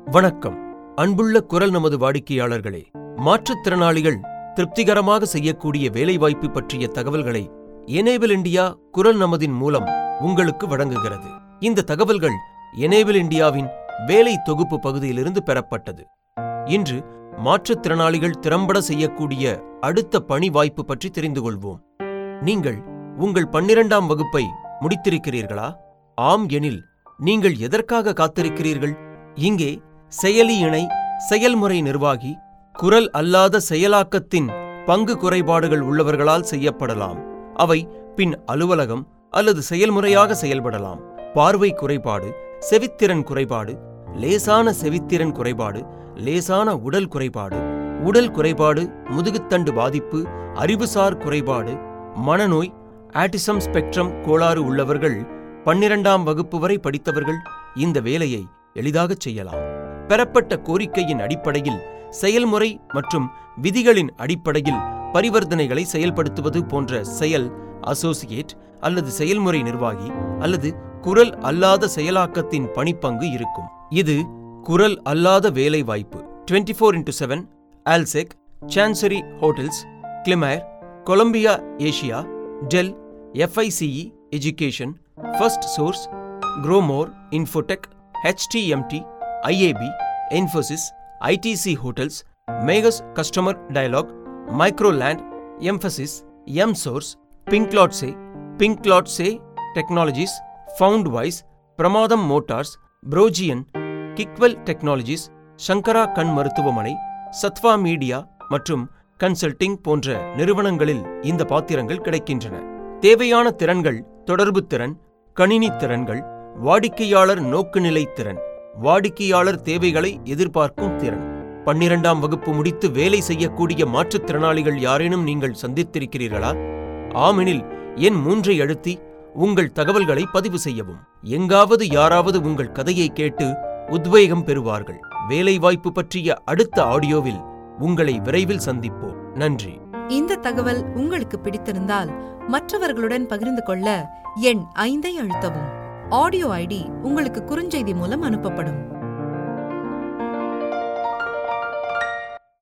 வணக்கம் அன்புள்ள குரல் நமது வாடிக்கையாளர்களே மாற்றுத்திறனாளிகள் திருப்திகரமாக செய்யக்கூடிய வேலைவாய்ப்பு பற்றிய தகவல்களை எனேபிள் இந்தியா குரல் நமதின் மூலம் உங்களுக்கு வழங்குகிறது இந்த தகவல்கள் எனேபிள் இந்தியாவின் வேலை தொகுப்பு பகுதியிலிருந்து பெறப்பட்டது இன்று மாற்றுத்திறனாளிகள் திறம்பட செய்யக்கூடிய அடுத்த பணி வாய்ப்பு பற்றி தெரிந்து கொள்வோம் நீங்கள் உங்கள் பன்னிரண்டாம் வகுப்பை முடித்திருக்கிறீர்களா ஆம் எனில் நீங்கள் எதற்காக காத்திருக்கிறீர்கள் இங்கே செயலி இணை செயல்முறை நிர்வாகி குரல் அல்லாத செயலாக்கத்தின் பங்கு குறைபாடுகள் உள்ளவர்களால் செய்யப்படலாம் அவை பின் அலுவலகம் அல்லது செயல்முறையாக செயல்படலாம் பார்வை குறைபாடு செவித்திறன் குறைபாடு லேசான செவித்திறன் குறைபாடு லேசான உடல் குறைபாடு உடல் குறைபாடு முதுகுத்தண்டு பாதிப்பு அறிவுசார் குறைபாடு மனநோய் ஆட்டிசம் ஸ்பெக்ட்ரம் கோளாறு உள்ளவர்கள் பன்னிரண்டாம் வகுப்பு வரை படித்தவர்கள் இந்த வேலையை எளிதாகச் செய்யலாம் பெறப்பட்ட கோரிக்கையின் அடிப்படையில் செயல்முறை மற்றும் விதிகளின் அடிப்படையில் பரிவர்த்தனைகளை செயல்படுத்துவது போன்ற செயல் அசோசியேட் அல்லது செயல்முறை நிர்வாகி அல்லது குரல் அல்லாத செயலாக்கத்தின் பணிப்பங்கு இருக்கும் இது குரல் அல்லாத வேலை வாய்ப்பு twenty four into seven Allsec chancery hotels கிளிமேர் Columbia Asia Dell F I C E education first source குரோமோர் infotech H D M T I A B Infosys I T C hotels மேகஸ் customer dialogue Microland Mphasis M source பிங்க்லாட்ஸே பிங்க்லாட்ஸே டெக்னாலஜிஸ் ஃபவுண்ட் வைஸ் பிரமாதம் மோட்டார்ஸ் புரோஜியன் கிக்வெல் டெக்னாலஜிஸ் சங்கரா கண் மருத்துவமனை சத்வா மீடியா மற்றும் கன்சல்டிங் போன்ற நிறுவனங்களில் இந்த பாத்திரங்கள் கிடைக்கின்றன தேவையான திறன்கள் தொடர்பு திறன் கணினி திறன்கள் வாடிக்கையாளர் நோக்குநிலை திறன் வாடிக்கையாளர் தேவைகளை எதிர்பார்க்கும் திறன் பன்னிரண்டாம் வகுப்பு முடித்து வேலை செய்யக்கூடிய மாற்றுத்திறனாளிகள் யாரேனும் நீங்கள் சந்தித்திருக்கிறீர்களா ஆமெனில் என் மூன்றை அழுத்தி உங்கள் தகவல்களை பதிவு செய்யவும் எங்காவது யாராவது உங்கள் கதையை கேட்டு உத்வேகம் பெறுவார்கள் வேலைவாய்ப்பு பற்றிய அடுத்த ஆடியோவில் உங்களை விரைவில் சந்திப்போம் நன்றி இந்த தகவல் உங்களுக்கு பிடித்திருந்தால் மற்றவர்களுடன் பகிர்ந்து கொள்ள எண் ஐந்தை அழுத்தவும் ஆடியோ ஐடி உங்களுக்கு குறுஞ்செய்தி மூலம் அனுப்பப்படும்